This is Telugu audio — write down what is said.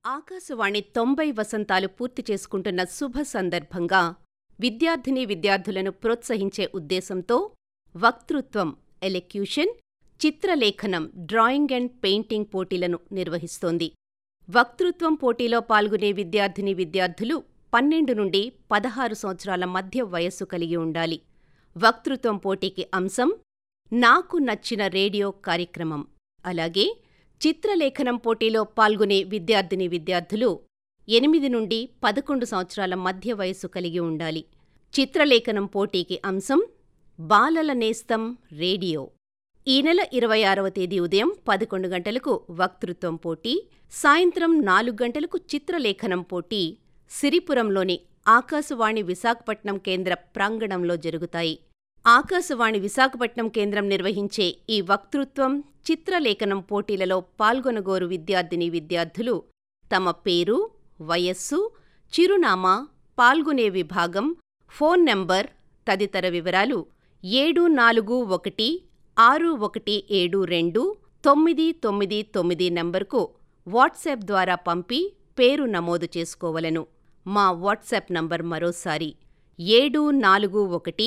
ఆకాశవాణి తొంభై వసంతాలు పూర్తి చేసుకుంటున్న శుభ సందర్భంగా విద్యార్థినీ విద్యార్థులను ప్రోత్సహించే ఉద్దేశంతో వక్తృత్వం ఎలెక్యూషన్ చిత్రలేఖనం డ్రాయింగ్ అండ్ పెయింటింగ్ పోటీలను నిర్వహిస్తోంది వక్తృత్వం పోటీలో పాల్గొనే విద్యార్థినీ విద్యార్థులు పన్నెండు నుండి పదహారు సంవత్సరాల మధ్య వయస్సు కలిగి ఉండాలి వక్తృత్వం పోటీకి అంశం నాకు నచ్చిన రేడియో కార్యక్రమం అలాగే చిత్రలేఖనం పోటీలో పాల్గొనే విద్యార్థినీ విద్యార్థులు ఎనిమిది నుండి పదకొండు సంవత్సరాల మధ్య వయస్సు కలిగి ఉండాలి చిత్రలేఖనం పోటీకి అంశం బాలల నేస్తం రేడియో ఈ నెల ఇరవై ఆరవ తేదీ ఉదయం పదకొండు గంటలకు వక్తృత్వం పోటీ సాయంత్రం నాలుగు గంటలకు చిత్రలేఖనం పోటీ సిరిపురంలోని ఆకాశవాణి విశాఖపట్నం కేంద్ర ప్రాంగణంలో జరుగుతాయి ఆకాశవాణి విశాఖపట్నం కేంద్రం నిర్వహించే ఈ వక్తృత్వం చిత్రలేఖనం పోటీలలో పాల్గొనగోరు విద్యార్థినీ విద్యార్థులు తమ పేరు వయస్సు చిరునామా పాల్గొనే విభాగం ఫోన్ నంబర్ తదితర వివరాలు ఏడు నాలుగు ఒకటి ఆరు ఒకటి ఏడు రెండు తొమ్మిది తొమ్మిది తొమ్మిది నంబర్కు వాట్సాప్ ద్వారా పంపి పేరు నమోదు చేసుకోవలను మా వాట్సాప్ నంబర్ మరోసారి ఏడు నాలుగు ఒకటి